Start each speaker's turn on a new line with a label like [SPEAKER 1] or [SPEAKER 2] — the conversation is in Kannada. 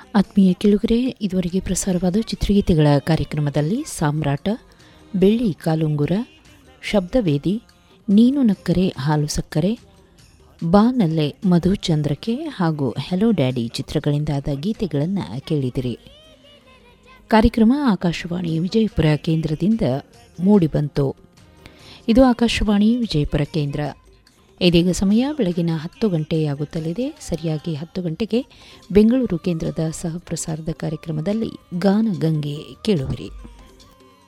[SPEAKER 1] ಆತ್ಮೀಯ ಕೆಳುಗರೆ ಇದುವರೆಗೆ ಪ್ರಸಾರವಾದ ಚಿತ್ರಗೀತೆಗಳ ಕಾರ್ಯಕ್ರಮದಲ್ಲಿ ಸಾಮ್ರಾಟ ಬೆಳ್ಳಿ ಕಾಲುಂಗುರ ಶಬ್ದವೇದಿ ನೀನು ನಕ್ಕರೆ ಹಾಲು ಸಕ್ಕರೆ ಬಾನಲ್ಲೆ ಮಧುಚಂದ್ರಕೆ ಹಾಗೂ ಹೆಲೋ ಡ್ಯಾಡಿ ಚಿತ್ರಗಳಿಂದಾದ ಗೀತೆಗಳನ್ನು ಕೇಳಿದಿರಿ ಕಾರ್ಯಕ್ರಮ ಆಕಾಶವಾಣಿ ವಿಜಯಪುರ ಕೇಂದ್ರದಿಂದ ಮೂಡಿಬಂತು ಇದು ಆಕಾಶವಾಣಿ ವಿಜಯಪುರ ಕೇಂದ್ರ ಇದೀಗ ಸಮಯ ಬೆಳಗಿನ ಹತ್ತು ಗಂಟೆಯಾಗುತ್ತಲಿದೆ ಸರಿಯಾಗಿ ಹತ್ತು ಗಂಟೆಗೆ ಬೆಂಗಳೂರು ಕೇಂದ್ರದ ಸಹ ಪ್ರಸಾರದ ಕಾರ್ಯಕ್ರಮದಲ್ಲಿ ಗಾನಗಂಗೆ ಕೇಳುವಿರಿ